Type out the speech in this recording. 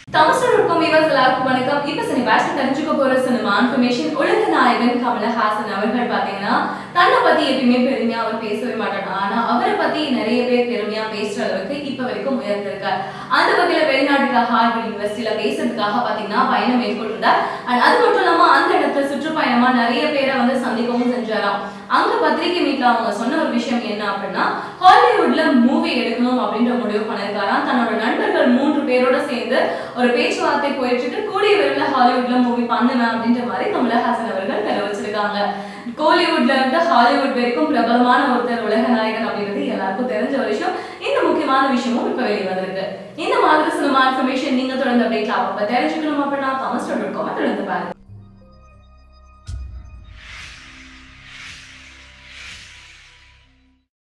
தமிழ் இருக்கும் விவஸ் எல்லாருக்கும் வணக்கம் இப்ப சனி பேஷன் தெரிஞ்சுக்க போற சினிமா இன்ஃபர்மேஷன் உலக நாயகன் கமலஹாசன் அவர்கள் பாத்தீங்கன்னா தன்னை பத்தி எப்பயுமே பெருமையா அவர் பேசவே மாட்டாங்க ஆனா அவரை பத்தி நிறைய பேர் பெருமையா பேசுற அளவுக்கு இப்ப வரைக்கும் உயர்ந்திருக்கார் அந்த வகையில வெளிநாட்டுல ஹார்வர்ட் யூனிவர்சிட்டியில பேசுறதுக்காக பாத்தீங்கன்னா பயணம் மேற்கொண்டிருந்தார் அண்ட் அது மட்டும் இல்லாம அந்த இடத்துல சுற்றுப்பயணமா நிறைய பேரை வந்து சந்திக்கவும் செஞ்சாராம் அங்க பத்திரிகை மீட்ல அவங்க சொன்ன ஒரு விஷயம் என்ன அப்படின்னா ஹாலிவுட்ல மூவி எடுக்கணும் அப்படின்ற முடிவு பண்ணிருக்காராம் தன்னோட நண்பர்கள் மூன்று பேரோட சேர்ந்து ஒரு பேச்சுவார்த்தை போயிட்டு இருக்கு கூடிய விரைவில் ஹாலிவுட்ல மூவி பண்ணுவேன் அப்படின்ற மாதிரி கமலஹாசன் அவர்கள் தெரிவிச்சிருக்காங்க கோலிவுட்ல இருந்து ஹாலிவுட் வரைக்கும் பிரபலமான ஒருத்தர் உலக நாயகன் அப்படின்றது எல்லாருக்கும் தெரிஞ்ச ஒரு விஷயம் இந்த முக்கியமான விஷயமும் இப்ப வெளியே வந்திருக்கு இந்த மாதிரி சினிமா இன்ஃபர்மேஷன் நீங்க தொடர்ந்து அப்டேட்ல அப்ப தெரிஞ்சுக்கணும் அப்படின்னா கமஸ்டர் தொடர்ந்து பாருங்க